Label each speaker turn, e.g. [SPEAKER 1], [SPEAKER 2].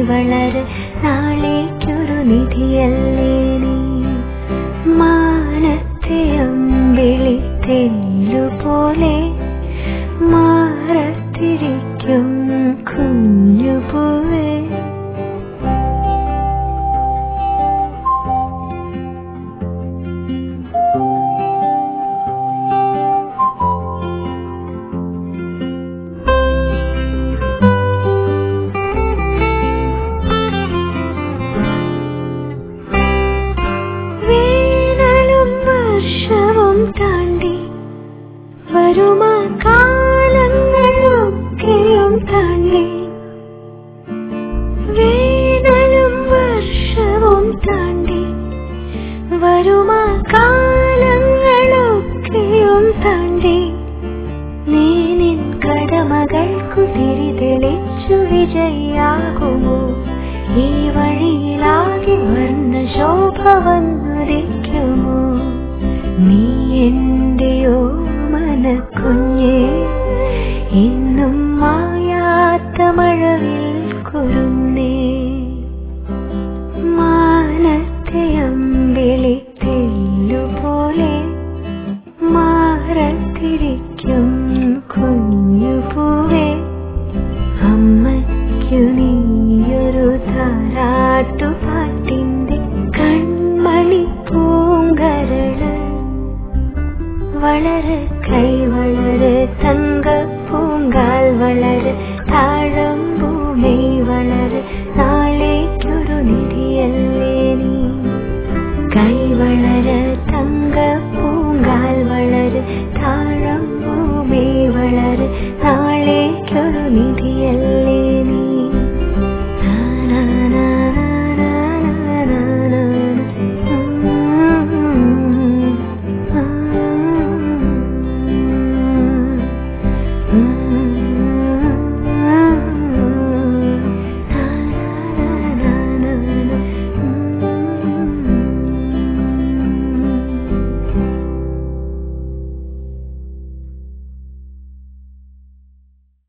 [SPEAKER 1] വളര് നാളേക്കൊരു നിധിയല്ലേ നീ മാനത്തെ അമ്പിളി തെല്ലുപോലെ മാറത്തിരിക്കും കുഞ്ഞുപൂവേ വേനലും വർഷവും താണ്ടി വരുമാ കാലങ്ങളൊക്കെയും താണ്ടി വേനലും വർഷവും താണ്ടി വരുമാ കാലങ്ങളൊക്കെയും താണ്ടി നീ നിൻ കടമകൾക്കു തിരിതെളിച്ചു വിജയാകുമോ ഈ വഴിയിലാകെ വർണ്ണ ശോഭ വന്നുദിക്കുമോ നീ എന്റെയോ മനക്കുഞ്ഞേ ഇന്നും മായാത്ത മഴവിൽ കുരുന്നേ മാനത്തെ അമ്പിളി തെല്ലുപോലെ മാറത്തിരിക്കും കുഞ്ഞുപൂവേ അമ്മയ്ക്കു നീയൊരു താരാട്ടുപാട്ടിന്റെ കൺമണി പൂങ്കരള് വളരെ